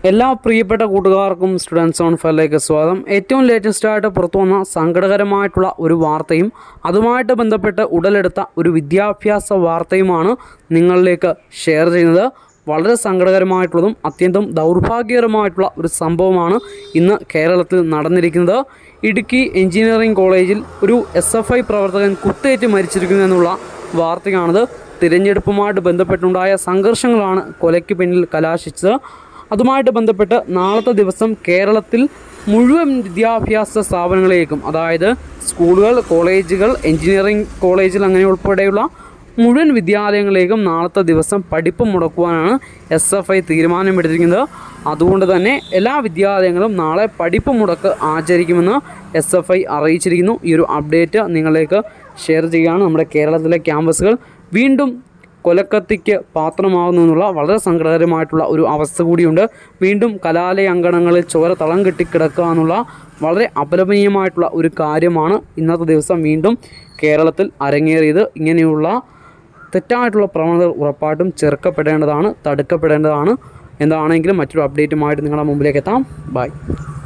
എല്ലാ പ്രിയപ്പെട്ട കൂട്ടുകാർക്കും സ്റ്റുഡൻസ് ഓൺ ഫയറിലേക്ക് സ്വാഗതം ഏറ്റവും ലേറ്റസ്റ്റ് ആയിട്ട് പുറത്തു വന്ന സങ്കടകരമായിട്ടുള്ള ഒരു വാർത്തയും അതുമായിട്ട് ബന്ധപ്പെട്ട് ഉടലെടുത്ത ഒരു വിദ്യാഭ്യാസ വാർത്തയുമാണ് നിങ്ങളിലേക്ക് ഷെയർ ചെയ്യുന്നത് വളരെ സങ്കടകരമായിട്ടുള്ളതും അത്യന്തം ദൗർഭാഗ്യകരമായിട്ടുള്ള ഒരു സംഭവമാണ് ഇന്ന് കേരളത്തിൽ നടന്നിരിക്കുന്നത് ഇടുക്കി എഞ്ചിനീയറിംഗ് കോളേജിൽ ഒരു എസ് എഫ് ഐ പ്രവർത്തകൻ കുത്തേറ്റ് മരിച്ചിരിക്കുന്നു എന്നുള്ള വാർത്തയാണിത് തിരഞ്ഞെടുപ്പുമായിട്ട് ബന്ധപ്പെട്ടുണ്ടായ സംഘർഷങ്ങളാണ് കൊലയ്ക്ക് പിന്നിൽ കലാശിച്ചത് അതുമായിട്ട് ബന്ധപ്പെട്ട് നാളത്തെ ദിവസം കേരളത്തിൽ മുഴുവൻ വിദ്യാഭ്യാസ സ്ഥാപനങ്ങളിലേക്കും അതായത് സ്കൂളുകൾ കോളേജുകൾ എഞ്ചിനീയറിംഗ് കോളേജിൽ അങ്ങനെ ഉൾപ്പെടെയുള്ള മുഴുവൻ വിദ്യാലയങ്ങളിലേക്കും നാളത്തെ ദിവസം പഠിപ്പ് മുടക്കുവാനാണ് എസ് എഫ് ഐ തീരുമാനമെടുത്തിരിക്കുന്നത് അതുകൊണ്ട് തന്നെ എല്ലാ വിദ്യാലയങ്ങളും നാളെ പഠിപ്പ് മുടക്ക് ആചരിക്കുമെന്ന് എസ് എഫ് ഐ അറിയിച്ചിരിക്കുന്നു ഈ ഒരു അപ്ഡേറ്റ് നിങ്ങളിലേക്ക് ഷെയർ ചെയ്യുകയാണ് നമ്മുടെ കേരളത്തിലെ ക്യാമ്പസുകൾ വീണ്ടും കൊലക്കത്തിക്ക് പാത്രമാകുന്നു എന്നുള്ള വളരെ സങ്കടകരമായിട്ടുള്ള ഒരു അവസ്ഥ കൂടിയുണ്ട് വീണ്ടും കലാലയ അങ്കണങ്ങളിൽ ചോര തളം കെട്ടിക്കിടക്കുക എന്നുള്ള വളരെ അപലപനീയമായിട്ടുള്ള ഒരു കാര്യമാണ് ഇന്നത്തെ ദിവസം വീണ്ടും കേരളത്തിൽ അരങ്ങേറിയത് ഇങ്ങനെയുള്ള തെറ്റായിട്ടുള്ള പ്രവണതകൾ ഉറപ്പായിട്ടും ചെറുക്കപ്പെടേണ്ടതാണ് തടുക്കപ്പെടേണ്ടതാണ് എന്താണെങ്കിലും മറ്റൊരു അപ്ഡേറ്റുമായിട്ട് നിങ്ങളുടെ മുമ്പിലേക്ക് എത്താം ബൈ